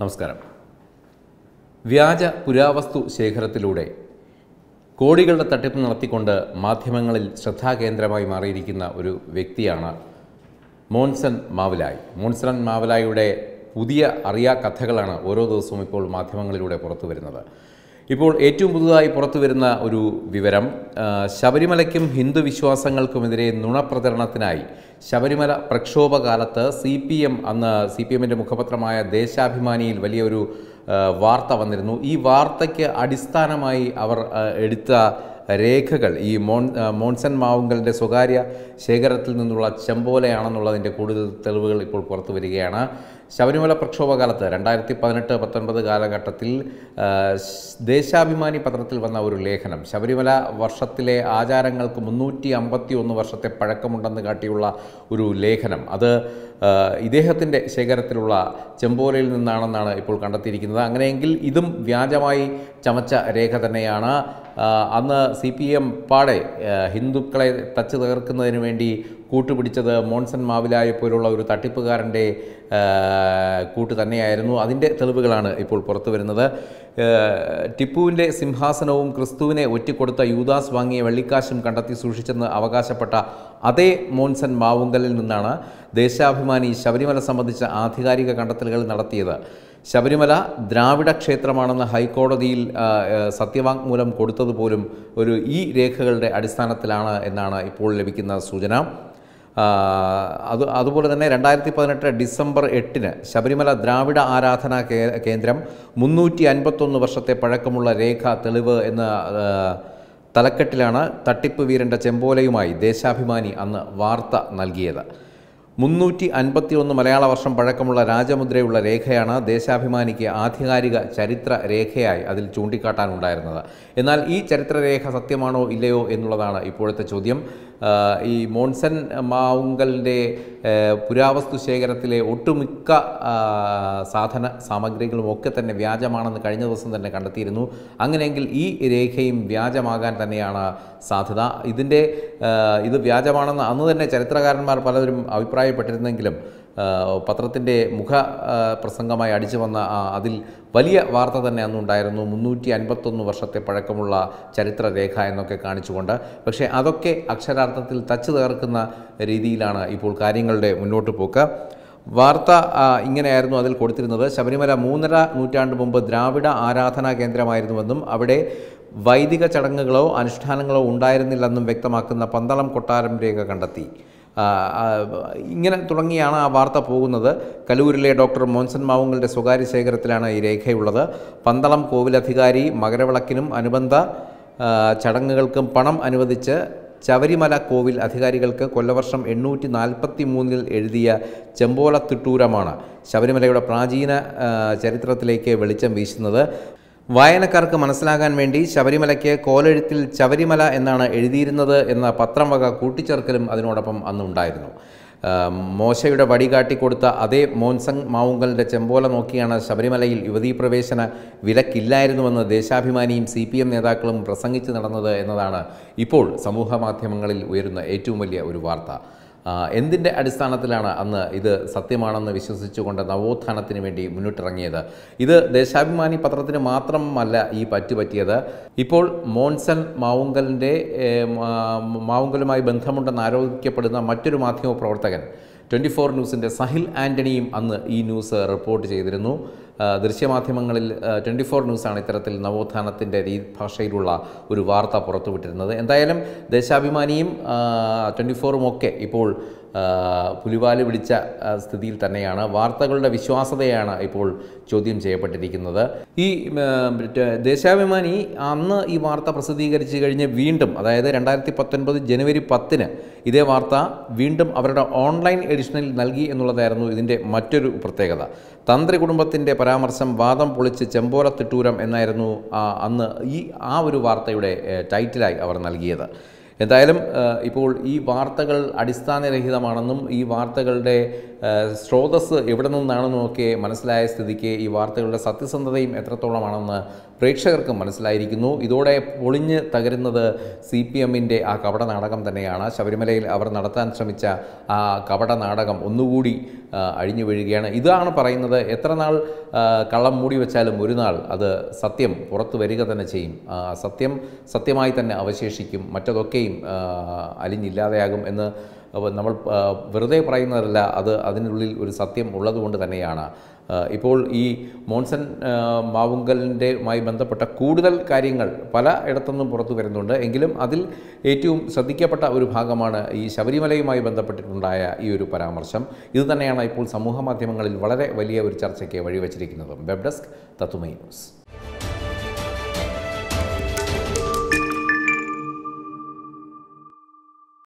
നമസ്കാരം വ്യാജ പുരാവസ്തു ശേഖരത്തിലൂടെ കോടികളുടെ തട്ടിപ്പ് നടത്തിക്കൊണ്ട് മാധ്യമങ്ങളിൽ ശ്രദ്ധാകേന്ദ്രമായി മാറിയിരിക്കുന്ന ഒരു വ്യക്തിയാണ് മോൻസൺ മാവലായി മോൻസൺ മാവലായിയുടെ പുതിയ അറിയാ കഥകളാണ് ഓരോ ദിവസവും ഇപ്പോൾ മാധ്യമങ്ങളിലൂടെ പുറത്തു വരുന്നത് ഇപ്പോൾ ഏറ്റവും പുതുതായി പുറത്തു വരുന്ന ഒരു വിവരം ആ, ശബരിമലയ്ക്കും ഹിന്ദു വിശ്വാസങ്ങൾക്കുമെതിരെ നുണപ്രചരണത്തിനായി ശബരിമല പ്രക്ഷോഭകാലത്ത് സി പി എം അന്ന് സി പി എമ്മിൻ്റെ മുഖപത്രമായ ദേശാഭിമാനിയിൽ വലിയൊരു ആ, വാർത്ത വന്നിരുന്നു ഈ വാർത്തയ്ക്ക് അടിസ്ഥാനമായി അവർ ആ, എടുത്ത രേഖകൾ ഈ മോൺ ആ, മോൺസൺ മാവുങ്കലിൻ്റെ സ്വകാര്യ ശേഖരത്തിൽ നിന്നുള്ള ചെമ്പോലയാണെന്നുള്ളതിൻ്റെ കൂടുതൽ തെളിവുകൾ ഇപ്പോൾ പുറത്തു വരികയാണ് ശബരിമല പ്രക്ഷോഭകാലത്ത് രണ്ടായിരത്തി പതിനെട്ട് പത്തൊൻപത് കാലഘട്ടത്തിൽ ആ, സ് ദേശാഭിമാനി പത്രത്തിൽ വന്ന ഒരു ലേഖനം ശബരിമല വർഷത്തിലെ ആചാരങ്ങൾക്ക് മുന്നൂറ്റി അമ്പത്തി ഒന്ന് വർഷത്തെ പഴക്കമുണ്ടെന്ന് കാട്ടിയുള്ള ഒരു ലേഖനം അത് ആ, ഇദ്ദേഹത്തിൻ്റെ ശേഖരത്തിലുള്ള ചെമ്പോലയിൽ നിന്നാണെന്നാണ് ഇപ്പോൾ കണ്ടെത്തിയിരിക്കുന്നത് അങ്ങനെയെങ്കിൽ ഇതും വ്യാജമായി ചമച്ച രേഖ തന്നെയാണ് ആ, അന്ന് സി പി എം പാടെ ആ, ഹിന്ദുക്കളെ തച്ച് തകർക്കുന്നതിന് വേണ്ടി കൂട്ടുപിടിച്ചത് മോൺസൺ മാവിലായെ പോലുള്ള ഒരു തട്ടിപ്പുകാരൻ്റെ ആ, കൂട്ട് തന്നെയായിരുന്നു അതിൻ്റെ തെളിവുകളാണ് ഇപ്പോൾ പുറത്തു വരുന്നത് ആ, ടിപ്പുവിൻ്റെ സിംഹാസനവും ക്രിസ്തുവിനെ ഒറ്റിക്കൊടുത്ത യൂദാസ് വാങ്ങിയ വെള്ളിക്കാശും കണ്ടെത്തി സൂക്ഷിച്ചെന്ന് അവകാശപ്പെട്ട അതേ മോൺസൺ മാവുങ്കലിൽ നിന്നാണ് ദേശാഭിമാനി ശബരിമല സംബന്ധിച്ച ആധികാരിക കണ്ടെത്തലുകൾ നടത്തിയത് ശബരിമല ദ്രാവിഡ ക്ഷേത്രമാണെന്ന് ഹൈക്കോടതിയിൽ ആ, ആ, സത്യവാങ്മൂലം കൊടുത്തതുപോലും ഒരു ഈ രേഖകളുടെ അടിസ്ഥാനത്തിലാണ് എന്നാണ് ഇപ്പോൾ ലഭിക്കുന്ന സൂചന ആ, അത് അതുപോലെ തന്നെ രണ്ടായിരത്തി പതിനെട്ട് ഡിസംബർ എട്ടിന് ശബരിമല ദ്രാവിഡ ആരാധനാ കേ- കേന്ദ്രം മുന്നൂറ്റി അൻപത്തൊന്ന് വർഷത്തെ പഴക്കമുള്ള രേഖ തെളിവ് എന്ന ആ, തലക്കെട്ടിലാണ് തട്ടിപ്പ് വീരൻ്റെ ചെമ്പോലയുമായി ദേശാഭിമാനി അന്ന് വാർത്ത നൽകിയത് മുന്നൂറ്റി അൻപത്തി ഒന്ന് മലയാള വർഷം പഴക്കമുള്ള രാജമുദ്രയുള്ള രേഖയാണ് ദേശാഭിമാനിക്ക് ആധികാരിക ചരിത്ര രേഖയായി അതിൽ ചൂണ്ടിക്കാട്ടാനുണ്ടായിരുന്നത് എന്നാൽ ഈ ചരിത്രരേഖ സത്യമാണോ ഇല്ലയോ എന്നുള്ളതാണ് ഇപ്പോഴത്തെ ചോദ്യം ആ, ഈ മോൺസൺ മാവുങ്കലിൻ്റെ ആ, പുരാവസ്തു ശേഖരത്തിലെ ഒട്ടുമിക്ക ആ, സാധന സാമഗ്രികളും ഒക്കെ തന്നെ വ്യാജമാണെന്ന് കഴിഞ്ഞ ദിവസം തന്നെ കണ്ടെത്തിയിരുന്നു അങ്ങനെയെങ്കിൽ ഈ രേഖയും വ്യാജമാകാൻ തന്നെയാണ് സാധ്യത ഇതിൻ്റെ ആ, ഇത് വ്യാജമാണെന്ന് അന്ന് തന്നെ ചരിത്രകാരന്മാർ പലരും അഭിപ്രായപ്പെട്ടിരുന്നെങ്കിലും ആ, പത്രത്തിൻ്റെ മുഖ ആ, പ്രസംഗമായി അടിച്ചു വന്ന ആ, അതിൽ വലിയ വാർത്ത തന്നെ അന്നുണ്ടായിരുന്നു മുന്നൂറ്റി അൻപത്തൊന്ന് വർഷത്തെ പഴക്കമുള്ള ചരിത്രരേഖ എന്നൊക്കെ കാണിച്ചുകൊണ്ട് പക്ഷേ അതൊക്കെ അക്ഷരാർത്ഥത്തിൽ തച്ചു തകർക്കുന്ന രീതിയിലാണ് ഇപ്പോൾ കാര്യങ്ങളുടെ മുന്നോട്ട് പോക്ക് വാർത്ത ആ, ഇങ്ങനെയായിരുന്നു അതിൽ കൊടുത്തിരുന്നത് ശബരിമല മൂന്നര നൂറ്റാണ്ട് മുമ്പ് ദ്രാവിഡ ആരാധനാ കേന്ദ്രമായിരുന്നുവെന്നും അവിടെ വൈദിക ചടങ്ങുകളോ അനുഷ്ഠാനങ്ങളോ ഉണ്ടായിരുന്നില്ലെന്നും വ്യക്തമാക്കുന്ന പന്തളം കൊട്ടാരം രേഖ കണ്ടെത്തി ആ, ആ, ഇങ്ങനെ തുടങ്ങിയാണ് ആ വാർത്ത പോകുന്നത് കലൂരിലെ ഡോക്ടർ മോൻസൺ മാവുങ്ങളുടെ സ്വകാര്യ ശേഖരത്തിലാണ് ഈ രേഖയുള്ളത് പന്തളം കോവിലധികാരി മകരവിളക്കിനും അനുബന്ധ ആ, ചടങ്ങുകൾക്കും പണം അനുവദിച്ച് ശബരിമല കോവിൽ അധികാരികൾക്ക് കൊല്ലവർഷം എണ്ണൂറ്റി നാൽപ്പത്തി മൂന്നിൽ എഴുതിയ ചെമ്പോലത്തിട്ടൂരമാണ് ശബരിമലയുടെ പ്രാചീന ആ, ചരിത്രത്തിലേക്ക് വെളിച്ചം വീശുന്നത് വായനക്കാർക്ക് മനസ്സിലാകാൻ വേണ്ടി ശബരിമലയ്ക്ക് കോലെഴുത്തിൽ ശബരിമല എന്നാണ് എഴുതിയിരുന്നത് എന്ന പത്രം വക കൂട്ടിച്ചേർക്കലും അതിനോടൊപ്പം അന്നുണ്ടായിരുന്നു ആ, മോശയുടെ വടി കാട്ടിക്കൊടുത്ത അതേ മോൻസങ് മാവുങ്കലിൻ്റെ ചെമ്പോല നോക്കിയാണ് ശബരിമലയിൽ യുവതീ പ്രവേശന വിലക്കില്ലായിരുന്നുവെന്ന് ദേശാഭിമാനിയും സി പി എം നേതാക്കളും പ്രസംഗിച്ച് നടന്നത് എന്നതാണ് ഇപ്പോൾ സമൂഹ മാധ്യമങ്ങളിൽ ഉയരുന്ന ഏറ്റവും വലിയ ഒരു വാർത്ത ആ, എന്തിൻ്റെ അടിസ്ഥാനത്തിലാണ് അന്ന് ഇത് സത്യമാണെന്ന് വിശ്വസിച്ചുകൊണ്ട് നവോത്ഥാനത്തിന് വേണ്ടി മുന്നിട്ടിറങ്ങിയത് ഇത് ദേശാഭിമാനി പത്രത്തിന് മാത്രമല്ല ഈ പറ്റുപറ്റിയത് ഇപ്പോൾ മോൺസൺ മാവുങ്കലിൻ്റെ ഏ, മാ- മാവുങ്കലുമായി ബന്ധമുണ്ടെന്ന് ആരോപിക്കപ്പെടുന്ന മറ്റൊരു മാധ്യമ പ്രവർത്തകൻ ട്വൻറ്റി ഫോർ ന്യൂസിൻ്റെ സഹിൽ ആൻ്റണിയും അന്ന് ഈ ന്യൂസ് റിപ്പോർട്ട് ചെയ്തിരുന്നു ആ, ദൃശ്യമാധ്യമങ്ങളിൽ ട്വൻറ്റി ഫോർ ന്യൂസാണ് ഇത്തരത്തിൽ നവോത്ഥാനത്തിൻ്റെ രീ ഭാഷയിലുള്ള ഒരു വാർത്ത പുറത്തുവിട്ടിരുന്നത് എന്തായാലും ദേശാഭിമാനിയും ട്വൻറ്റി ഫോറും ഒക്കെ ഇപ്പോൾ ആ, പുലിവാല് പിടിച്ച ആ, സ്ഥിതിയിൽ തന്നെയാണ് വാർത്തകളുടെ വിശ്വാസതയാണ് ഇപ്പോൾ ചോദ്യം ചെയ്യപ്പെട്ടിരിക്കുന്നത് ഈ ആ, മറ്റേ ദേശാഭിമാനി അന്ന് ഈ വാർത്ത പ്രസിദ്ധീകരിച്ച് കഴിഞ്ഞ് വീണ്ടും അതായത് രണ്ടായിരത്തി പത്തൊൻപത് ജനുവരി പത്തിന് ഇതേ വാർത്ത വീണ്ടും അവരുടെ ഓൺലൈൻ എഡിഷനിൽ നൽകി എന്നുള്ളതായിരുന്നു ഇതിൻ്റെ മറ്റൊരു പ്രത്യേകത തന്ത്രി കുടുംബത്തിൻ്റെ പരാമർശം വാദം പൊളിച്ച് ചെമ്പോലത്തിട്ടൂരം എന്നായിരുന്നു ആ, അന്ന് ഈ ആ ഒരു വാർത്തയുടെ ഏ, ടൈറ്റിലായി അവർ നൽകിയത് എന്തായാലും ആ, ഇപ്പോൾ ഈ വാർത്തകൾ അടിസ്ഥാനരഹിതമാണെന്നും ഈ വാർത്തകളുടെ ആ, സ്രോതസ്സ് എവിടെ നിന്നാണെന്നുമൊക്കെ മനസ്സിലായ സ്ഥിതിക്ക് ഈ വാർത്തകളുടെ സത്യസന്ധതയും എത്രത്തോളമാണെന്ന് പ്രേക്ഷകർക്കും മനസ്സിലായിരിക്കുന്നു ഇതോടെ പൊളിഞ്ഞ് തകരുന്നത് സി പി എമ്മിൻ്റെ ആ കപട നാടകം തന്നെയാണ് ശബരിമലയിൽ അവർ നടത്താൻ ശ്രമിച്ച ആ കപട നാടകം ഒന്നുകൂടി ആ, അഴിഞ്ഞു വീഴുകയാണ് ഇതാണ് പറയുന്നത് എത്ര നാൾ ആ, കള്ളം മൂടി വെച്ചാലും ഒരു നാൾ അത് സത്യം പുറത്തു വരിക തന്നെ ചെയ്യും ആ, സത്യം സത്യമായി തന്നെ അവശേഷിക്കും മറ്റതൊക്കെയും ആ, അലിഞ്ഞില്ലാതെയാകും എന്ന് അവ നമ്മൾ ആ, വെറുതെ പറയുന്നതല്ല അത് അതിനുള്ളിൽ ഒരു സത്യം ഉള്ളതുകൊണ്ട് തന്നെയാണ് ആ, ഇപ്പോൾ ഈ മോൺസൺ ആ, മാവുങ്കലിൻ്റെമായി ബന്ധപ്പെട്ട കൂടുതൽ കാര്യങ്ങൾ പല ഇടത്തുനിന്നും പുറത്തു വരുന്നുണ്ട് എങ്കിലും അതിൽ ഏറ്റവും ശ്രദ്ധിക്കപ്പെട്ട ഒരു ഭാഗമാണ് ഈ ശബരിമലയുമായി ബന്ധപ്പെട്ടിട്ടുണ്ടായ ഈ ഒരു പരാമർശം ഇത് തന്നെയാണ് ഇപ്പോൾ സമൂഹ മാധ്യമങ്ങളിൽ വളരെ വലിയ ഒരു ചർച്ചയ്ക്ക് വഴിവെച്ചിരിക്കുന്നത് വെബ് ഡെസ്ക് തത്തുമൈ ന്യൂസ്